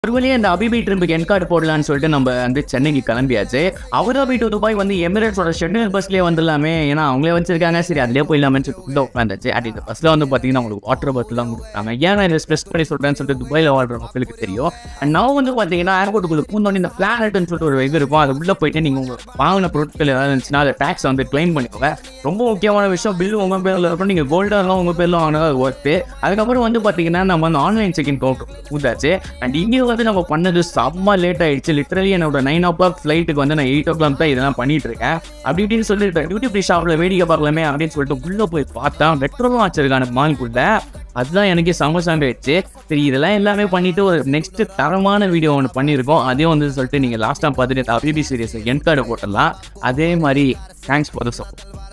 ஒரு வழியாக இந்த அபிபி ட்ரிப்புக்கு என் கார்டு போடலான்னு சொல்லிட்டு நம்ம வந்து சென்னைக்கு கிளம்பியாச்சு அபுதாபி டு துபாய் வந்து எமிரேட்ஸோட ஷெட்யூல் பஸ்லேயே வந்துடலாமே ஏன்னா அவங்களே வச்சிருக்காங்க சரி அதுலேயே போயிடலாமே சொல்லிட்டு உள்ள உட்காந்துச்சு அட் இந்த பஸ்ஸில் வந்து பார்த்தீங்கன்னா உங்களுக்கு வாட்டர் பாட்டிலாம் கொடுத்தாங்க ஏன் நான் இதை ஸ்ட்ரெஸ் பண்ணி சொல்கிறேன்னு சொல்லிட்டு துபாயில் வாழ்ற மக்களுக்கு தெரியும் அண்ட் நான் வந்து பார்த்தீங்கன்னா ஏர்போர்ட்டுக்குள்ள பூந்தோடனே இந்த பிளானட்னு சொல்லிட்டு ஒரு இது இருக்கும் அது உள்ளே போயிட்டு நீங்கள் உங்கள் வாங்கின பொருட்கள் ஏதாவது இருந்துச்சுன்னா அதை டேக்ஸ் வந்து க்ளைம் பண்ணிக்கோங்க ரொம்ப முக்கியமான விஷயம் பில் உங்கள் பேரில் இருக்கும் நீங்கள் கோல்டெல்லாம் உங்கள் பேரில் வாங்கினா அது ஒர்த்து அதுக்கப்புறம் வந்து பார்த்தீங்கன்னா நம்ம வந்து ஆன்லைன் செக்இன் கவுண்டர் பூந்தாச்சு அண்ட் இங்கே வந்து நம்ம பண்ணது செம்ம லேட் ஆயிடுச்சு லிட்டரலி என்னோட நைன் ஓ கிளாக் ஃப்ளைட்டுக்கு வந்து நான் எயிட் ஓ கிளாக் தான் இதெல்லாம் பண்ணிட்டு இருக்கேன் அப்படி இப்படின்னு சொல்லிட்டு டியூட்டி ஃப்ரீ ஷாப்பில் வேடிக்கை பார்க்கலாமே அப்படின்னு சொல்லிட்டு உள்ளே போய் பார்த்தா மெட்ரோவும் வச்சிருக்கான மால்குள்ள அதுதான் எனக்கு செம சாண்ட் ஆயிடுச்சு சரி இதெல்லாம் எல்லாமே பண்ணிட்டு ஒரு நெக்ஸ்ட் தரமான வீடியோ ஒன்று பண்ணியிருக்கோம் அதே வந்து சொல்லிட்டு நீங்கள் லாஸ்ட்டாக பார்த்துட்டு அபிபி சீரியஸ் என் கார்டு போட்டுடலாம் அதே மாதிரி தேங்க்ஸ் ஃபார் த சப்போர்ட்